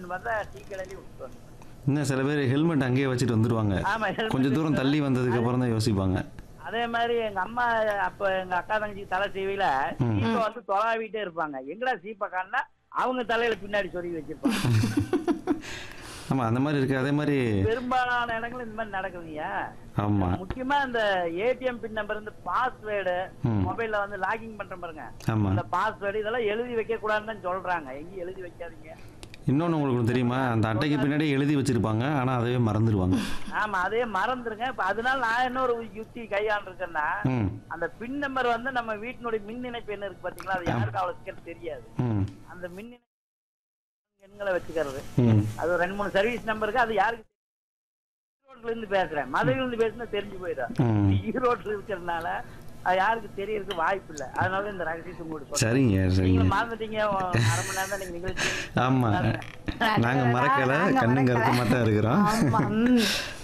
அப்படின்னு பார்த்தா டீ கடையிலேயே விட்டுட்டு வந்தேன் இன்னும் சில பேர் ஹெல்மெட் அங்கேயே வச்சுட்டு வந்துருவாங்க ஆமா helmet கொஞ்சம் தூரம் தள்ளி வந்ததுக்கு அப்புறம் தான் யோசிப்பாங்க அதே மாதிரி எங்க அம்மா அப்ப எங்க அக்கா தங்கச்சி தலை செய்வில சீப்பை வந்து தொலாவிட்டே இருப்பாங்க எங்கடா சீப்பை காணா அவங்க தலையில பின்னாடி சொருகி வச்சிருப்பாங்க ஆமா அந்த மாதிரி இருக்கு அதே மாதிரி பெரும்பாலான இடங்கள் இந்த மாதிரி நடக்குதுங்க ஆமா முக்கியமா இந்த ஏடிஎம் பின் நம்பர் இந்த பாஸ்வேர்டு ம். மொபைல்ல வந்து லாகிங் பண்ற பாருங்க ஆமா இந்த பாஸ்வேர்டு இதெல்லாம் எழுதி வைக்க கூடாதுன்னு தான் சொல்றாங்க எங்கேயும் எழுதி வைக்காதீங்க இன்னொன்னு உங்களுக்கு ஒண்ணு தெரியுமா அந்த அட்டைக்கு பின்னாடி எழுதி வச்சிருப்பாங்க ஆனா அதவே மறந்துடுவாங்க ஆமா அதே மறந்துருங்க இப்ப அதனால நான் என்ன ஒரு யுக்தி கையாண்டிருக்கேன்னா ம் அந்த பின் நம்பர் வந்து நம்ம வீட்டினுடைய மின் இணைப்பு என்ன இருக்கு பாத்தீங்களா அது யாருக்கு அவ்வளவு சீக்கிரம் தெரியாது ம் அந்த மின் இணைப்பு எண்களை வச்சுக்கிறது ம் அது ரெண்டு மூணு சர்வீஸ் நம்பருக்கு அது யாருக்கு ஈரோட்ல இருந்து பேசுறேன் மதுரையில இருந்து பேசுனா தெரிஞ்சு போயிடும் ம் ஈரோட்ல இருக்கிறதுனால அது யாருக்கு தெரியறதுக்கு வாய்ப்பு இல்லை அதனால இந்த ரகசியத்தை உங்களுக்கு சொல்றேன். சரிங்க சரிங்க நீங்க மறந்துட்டீங்க அரை மணி நேரம் தான் நீங்க நிகழ்ச்சி ஆமா நாங்க மறக்கல கண்ணுங்க இருக்க மாட்டா இருக்கிறோம் ஆமா ம்.